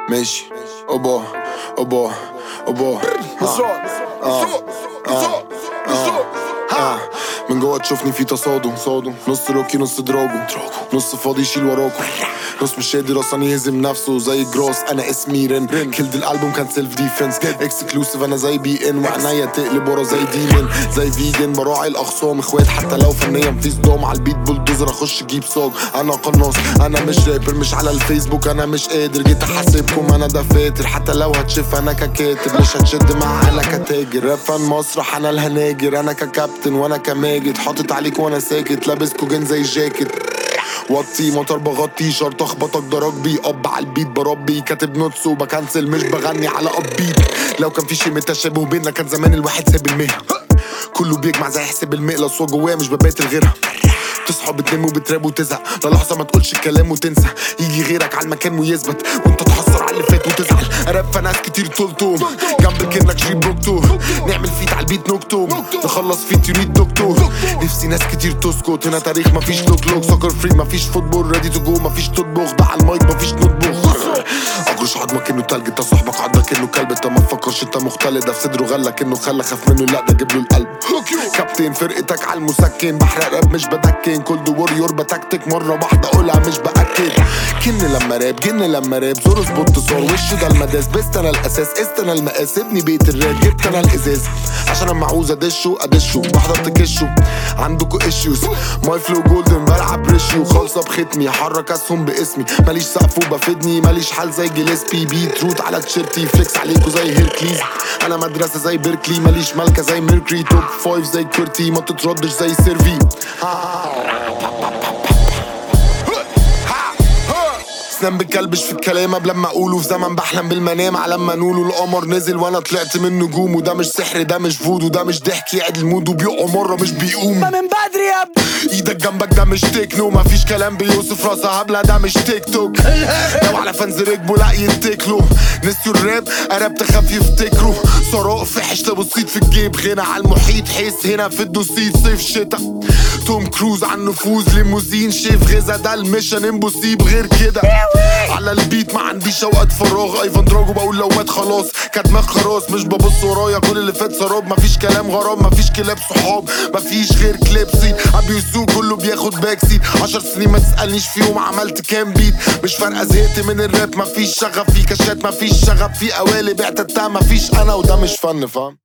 ماشي اوبا اوبا اوبا آه. آه. آه. آه. آه. من جوه تشوفني في تصادم صادم نص روكي نص دراجو نص فاضي يشيل وراكم نص مش قادر اصلا يهزم نفسه زي جروس انا اسمي رين كيلد الالبوم كان سيلف ديفنس اكسكلوسيف انا زي بي ان وعنايا تقلب ورا زي ديمن زي فيجن براعي الاخصام اخوات حتى لو فنيا في صدام على البيت بولدوزر اخش اجيب صاج انا قناص انا مش رابر مش على الفيسبوك انا مش قادر جيت احاسبكم انا دفاتر حتى لو هتشوف انا ككاتب مش هتشد معايا انا كتاجر راب فن مسرح انا الهناجر انا ككابتن وانا كماجد حاطط عليك وانا ساكت لابس كوجين زي جاكيت وطي مطر بغطي شرط اخبطك ضرب بي اب على البيت بربي كاتب نوتس وبكنسل مش بغني على اب بيت لو كان في شي من تشابه بينا كان زمان الواحد ساب المهنه كله بيجمع زي حساب المقلص وجواه مش بباتل غيرها تصحى بتنام وبتراب وتزهق للحظة ما تقولش الكلام وتنسى يجي غيرك على المكان ويثبت وانت تحسر على اللي فات وتزعل راب فناس كتير طولتهم جنبك انك شريب دكتور نعمل فيت على البيت نكتوم نخلص فيت يريد دكتور نفسي ناس كتير تسكت هنا تاريخ مفيش لوك لوك سكر فري مفيش فوتبول ريدي تو جو مفيش تطبخ ده على المايك مفيش نطبخ اجرش عضمك انه تلج انت صاحبك عضك انه كلب انت ما تفكرش انت مختلط ده في صدره غلك انه خلى خاف منه لا ده جيب له القلب كابتن فرقتك على المسكن بحرق راب مش بدكن كولد ووريور بتكتك مره واحده اقولها مش باكد كن لما راب جن لما راب زور سبوت صور وشه ده المداس بست انا الاساس است انا المقاس ابني بيت الراب جبت انا الازاز عشان اما عاوز ادشه ادشه بحضر تكشه عندكوا ايشوز ماي فلو جولدن بلعب ريشيو خالصه بختمي حرك اسهم باسمي ماليش سقف وبفيدني ماليش حال زي جيلسبي بيت روت على تيشيرتي فليكس عليكوا زي هيركليز انا مدرسه زي بيركلي ماليش مالكه زي ميركري توب فايف زي كورتي ما تتردش زي سيرفي سنان بتكلبش في الكلام قبل ما اقوله في زمن بحلم بالمنام على ما نقوله القمر نزل وانا طلعت من نجوم وده مش سحر ده مش فودو ده مش ضحك يعد المود وبيقع مره مش بيقوم ما من بدري يا ابني ايدك جنبك ده مش تكنو مفيش كلام بيوصف راسها هبله ده مش تيك توك لو على فانز ركبوا لا يتكلوا نسيوا الراب اراب تخاف يفتكروا ثراء فحش تبصيت في الجيب غنى على المحيط حس هنا في الدوسيت صيف شتا توم كروز على النفوذ ليموزين شيف غزا ده الميشن امبوسيبل غير كده على البيت ما عنديش اوقات فراغ ايفان دراجو بقول لو مات خلاص كدماغ خلاص مش ببص ورايا كل اللي فات سراب مفيش كلام غرام مفيش كلاب صحاب مفيش غير كليب سيت ابيوسو كله بياخد باك سيت عشر سنين ما تسالنيش فيهم عملت كام بيت مش فارقه زهقت من الراب مفيش شغف في كاشات مفيش شغف في قوالب اعتدتها مفيش انا وده مش فن فاهم